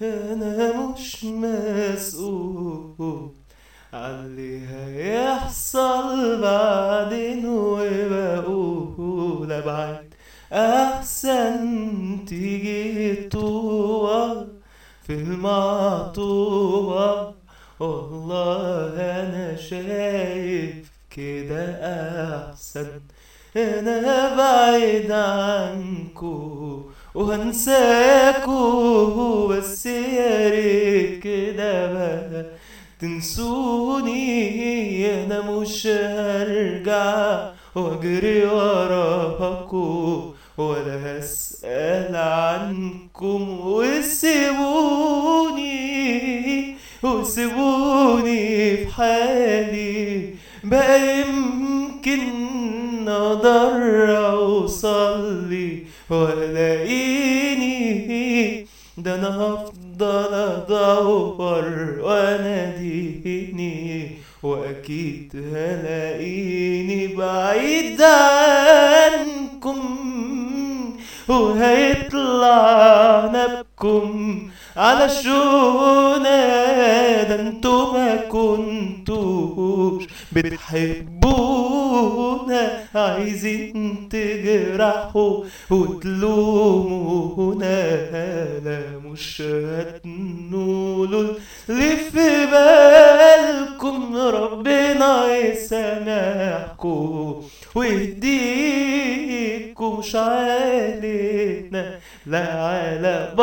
انا مش مسؤول عاللي هيحصل بعدين وبقول ابعد احسن تيجي طوى في المعطوبة والله انا شايف كده احسن انا بعيد عنكو وهنساكو بس يا ريت كده بقى تنسوني انا مش هرجع واجري وراكو ولا هسأل عنكم وسيبوني وسيبوني في حالي بقى يمكن اقدر اوصل لي والاقيني ده انا هفضل ادور واناديني واكيد هلاقيني بعيد عنكم وهيطلع نبكم على شونا ده انتوا ما كنتوش بتحبونا عايزين تجرحوا وتلومونا لا مش هتنولوا اللي في بالكم ربنا يسامحكم ويهديكم مش علينا لا على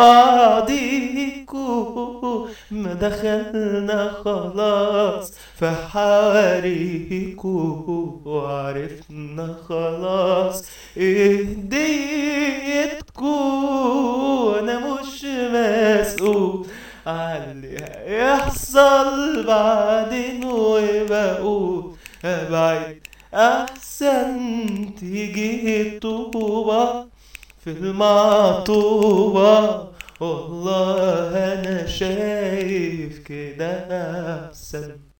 بعضيكم ما دخلنا خلاص في حواريكم وعرفنا خلاص اهديتكم انا مش مسؤول عاللي هيحصل بعدين وبقول ابعد احسن تيجي طوبة في المعطوبة والله انا شايف كده احسن